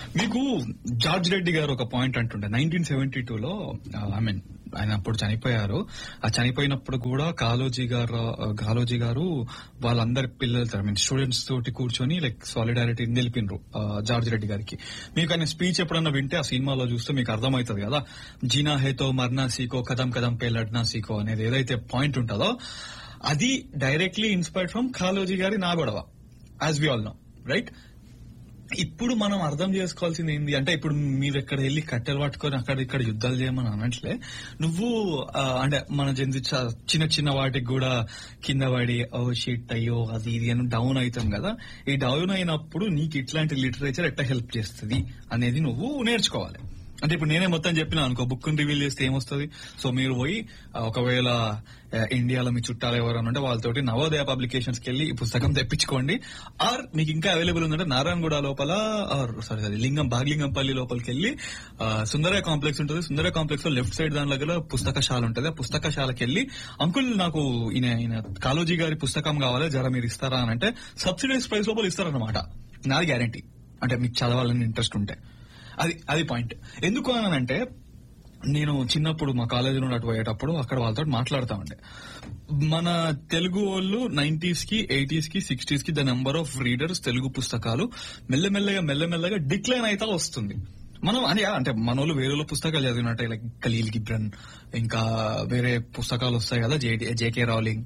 మీకు జార్జ్ రెడ్డి గారు ఒక పాయింట్ అంటుండే నైన్టీన్ సెవెంటీ టూలో ఐ మీన్ ఆయన అప్పుడు చనిపోయారు ఆ చనిపోయినప్పుడు కూడా కాలోజీ గారు కాలోజీ గారు వాళ్ళందరి పిల్లలతో ఐ మీన్ స్టూడెంట్స్ తోటి కూర్చొని లైక్ సాలిడారిటీ నిలిపినరు జార్జ్ రెడ్డి గారికి మీకు ఆయన స్పీచ్ ఎప్పుడన్నా వింటే ఆ సినిమాలో చూస్తే మీకు అర్థమవుతుంది కదా జీనా హేతో మర్నా సీకో కదం కదం పే లడ్నా సీకో అనేది ఏదైతే పాయింట్ ఉంటుందో అది డైరెక్ట్లీ ఇన్స్పైర్డ్ ఫ్రమ్ కాలోజీ గారి నా గొడవ as we all know right ఇప్పుడు మనం అర్థం చేసుకోవాల్సింది ఏంది అంటే ఇప్పుడు మీరు ఎక్కడ వెళ్ళి కట్టెలు పట్టుకొని అక్కడ ఇక్కడ యుద్ధాలు చేయమని అనట్లే నువ్వు ఆ, అంటే మన జంతు చ- చిన్న చిన్న వాటికి కూడా కింద పడి ఓ షిట్ అయ్యో అది ఇది అని డౌన్ అవుతాం కదా ఈ డౌన్ అయినప్పుడు నీకు ఇట్లాంటి లిటరేచర్ ఎట్లా హెల్ప్ చేస్తుంది అనేది నువ్వు నేర్చుకోవాలి అంటే ఇప్పుడు నేనే మొత్తం చెప్పినా అనుకో బుక్ రివీల్ చేస్తే ఏమొస్తుంది సో మీరు పోయి ఆ, ఒకవేళ ఆ, ఇండియాలో మీ చుట్టాలు ఎవరైనా ఉంటే వాళ్ళతోటి నవోదయ పబ్లికేషన్స్ కి వెళ్ళి ఈ పుస్తకం తెప్పించుకోండి ఆర్ మీకు ఇంకా అవైలబుల్ ఉందంటే నారాయణగూడ లోపల సారీ సారీ లింగం బాగ్లింగంపల్లి లోపలికి వెళ్ళి ఆ, సుందరయ్య కాంప్లెక్స్ ఉంటుంది సుందరయ్య కాంప్లెక్స్ లో లెఫ్ట్ సైడ్ దాని దగ్గర పుస్తకశాల ఉంటుంది ఆ పుస్తకశాలకి వెళ్ళి అంకుల్ నాకు ఈయన ఈయన కాలోజీ గారి పుస్తకం కావాలి జర మీరు ఇస్తారా అని అంటే సబ్సిడైజ్ ప్రైస్ లోపల ఇస్తారన్నమాట నాది గ్యారంటీ అంటే మీకు చదవాలని ఇంట్రెస్ట్ ఉంటే అది అది పాయింట్ ఎందుకు అనంటే నేను చిన్నప్పుడు మా కాలేజీ నుండి అటు పోయేటప్పుడు అక్కడ వాళ్ళతో మాట్లాడుతా ఉండే మన తెలుగు వాళ్ళు నైన్టీస్ కి ఎయిటీస్ కి సిక్స్టీస్ కి the number of readers Telugu పుస్తకాలు మెల్లమెల్లగా మెల్లమెల్లగా డిక్లైన్ అయితే వస్తుంది మనం అని అంటే మన వాళ్ళు వేరే వాళ్ళ పుస్తకాలు చదివినట్టే లైక్ ఖలీల్ గిబ్రన్ ఇంకా వేరే పుస్తకాలు వస్తాయి కదా J K Rowling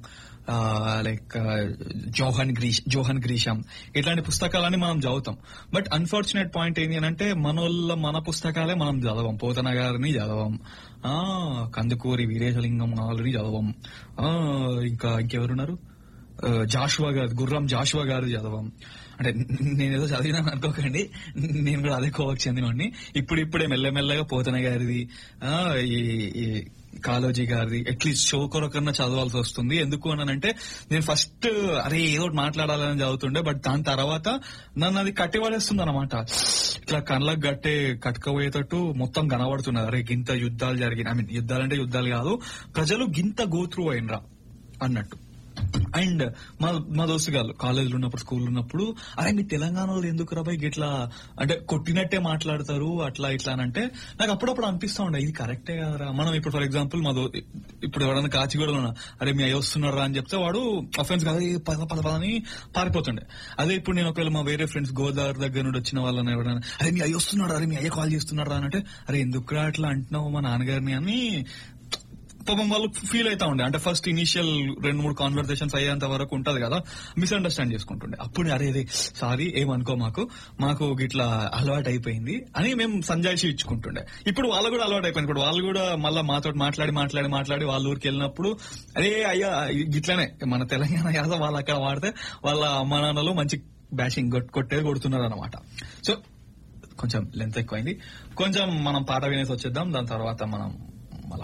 like John Grish John Grisham ఇట్లాంటి పుస్తకాలని మనం చదువుతాం బట్ అన్ఫార్చునేట్ పాయింట్ ఏంటి అని అంటే మన వాళ్ళ మన పుస్తకాలే మనం చదవం పోతన గారిని చదవం ఆ కందుకూరి వీరేశలింగం గారిని చదవం ఆ ఇంకా ఇంకెవరున్నారు ఆ, జాషువా గారు గుర్రం జాషువా గారు చదవం అంటే నేనేదో చదివినాను అనుకోకండి నేను కూడా అదే కోవకు చెందినవాడిని ఇప్పుడు ఇప్పుడే మెల్లమెల్లగా పోతన గారిది ఆ, ఈ ఈ కాలోజీ గారిది అట్లీస్ట్ షో కొరకన్నా చదవాల్సి వస్తుంది ఎందుకు అని అంటే నేను ఫస్ట్ అరే ఏదో ఒకటి మాట్లాడాలని చదువుతుండే బట్ దాని తర్వాత నన్ను అది కట్టిపడేస్తుంది అనమాట ఇట్లా కళ్ళకు గట్టే కట్టుకపోయేటట్టు మొత్తం కనబడుతున్నది అరే గింత యుద్ధాలు జరిగిన ఐ మీన్ యుద్ధాలంటే యుద్ధాలు కాదు ప్రజలు గింత గోత్రు అయినరా అన్నట్టు అండ్ మా మా దోస్తు గారు కాలేజీలో ఉన్నప్పుడు స్కూల్ ఉన్నప్పుడు అరే మీ తెలంగాణలో ఎందుకు రాబాయి ఇట్లా అంటే కొట్టినట్టే మాట్లాడతారు అట్లా ఇట్లా అని అంటే నాకు అప్పుడప్పుడు అనిపిస్తా ఉండే ఇది కరెక్టే కదరా మనం ఇప్పుడు ఫర్ ఎగ్జాంపుల్ మా దో ఇప్పుడు ఎవరైనా కాచిగూడలో ఉన్నా అరే మీ అయ్య వస్తున్నారా అని చెప్తే వాడు అఫెన్స్ కాదు "ఏ, పద పద పద అని పారిపోతుండే అదే ఇప్పుడు నేను ఒకవేళ మా వేరే ఫ్రెండ్స్ గోదావరి దగ్గర నుండి వచ్చిన వాళ్ళని ఎవరైనా అరే మీ అయ్య వస్తున్నాడు అరే మీ అయ్య కాల్ చేస్తున్నారా అని అంటే అరే ఎందుకురా అట్లా అంటున్నావు మా నాన్నగారిని అని పాపం వాళ్ళు ఫీల్ అవుతా ఉండే అంటే ఫస్ట్ ఇనిషియల్ రెండు మూడు కాన్వర్సేషన్స్ అయ్యేంత వరకు ఉంటది కదా మిస్అండర్స్టాండ్ చేసుకుంటుండే అప్పుడు అరే అదే సారీ ఏమనుకో మాకు మాకు ఇట్లా అలవాటు అయిపోయింది అని మేము సంజాయిషి ఇచ్చుకుంటుండే ఇప్పుడు వాళ్ళు కూడా అలవాటు అయిపోయింది ఇప్పుడు వాళ్ళు కూడా మళ్ళీ మాతో మాట్లాడి మాట్లాడి మాట్లాడి వాళ్ళ ఊరికి వెళ్ళినప్పుడు అరే అయ్యా ఇట్లానే మన తెలంగాణ యాద వాళ్ళు అక్కడ వాడితే వాళ్ళ అమ్మ నాన్నలు మంచి బ్యాషింగ్ కొట్టేది కొడుతున్నారు అనమాట సో కొంచెం లెంత్ ఎక్కువైంది కొంచెం మనం పాట వినేసి వచ్చేద్దాం దాని తర్వాత మనం